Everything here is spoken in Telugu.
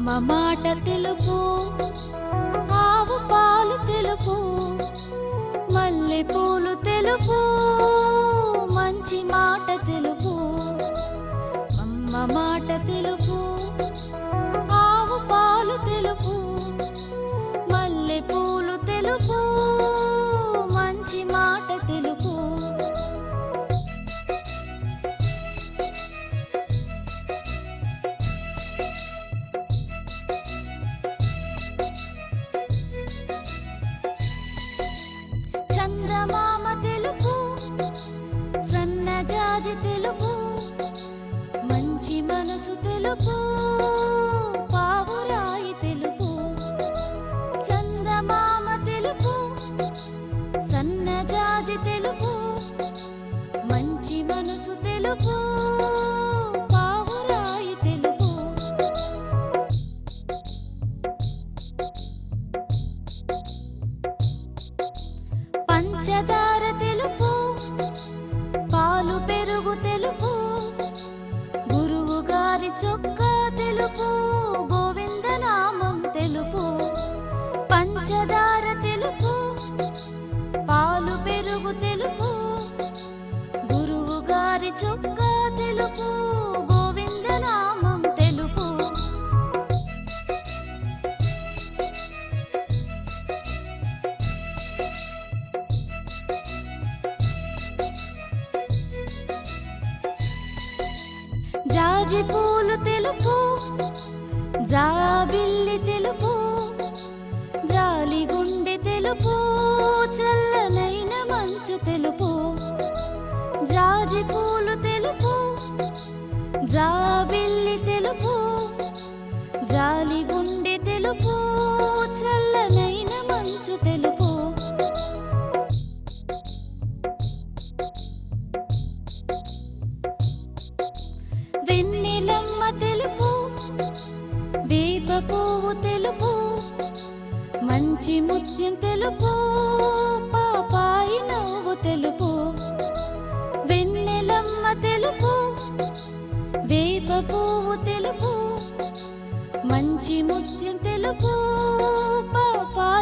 అమ్మ మాట తెలుపు ఆవు పాలు తెలుపు మల్లె పూలు తెలుపు మంచి మాట తెలుపు అమ్మ మాట తెలుపు ఆవు పాలు తెలుపు మల్లె పూలు తెలుపు మంచి మాట తెలుపు చందమామ తెలుపు సన్నజాజి తెలుపు మంచి మనసు తెలుపు పావురాయి తెలుపు చందమామ తెలుపు సన్నజాజి తెలుపు మంచి మనసు తెలుపు పావురాయి తెలుపు పంచదార తెలుపు పాలు పెరుగు తెలుపు గురువు గారి చొక్క తెలుపు గోవిందనామం తెలుపు పంచదార తెలుపు పాలు పెరుగు తెలుపు గురువు గారి చొక్క తెలుపు గోవిందనామం తెలుపు జాజి పూలు తెలుపు జాబిల్లి తెలుపు జాలి గుండె తెలుపు చల్లనైన మంచు తెలుపు జాజి పూలు తెలుపు జాబిల్లి తెలుపు జాలి గుండె తెలుపు చల్లనైన మంచు తెలుపు వెన్నెలమ్మ తెలుపు వేప పువ్వు తెలుపు మంచి ముత్యం తెలుపు పాపాయి నవ్వు తెలుపు వెన్నెలమ్మ తెలుపు వేప పువ్వు తెలుపు మంచి ముత్యం తెలుపు పాపాయి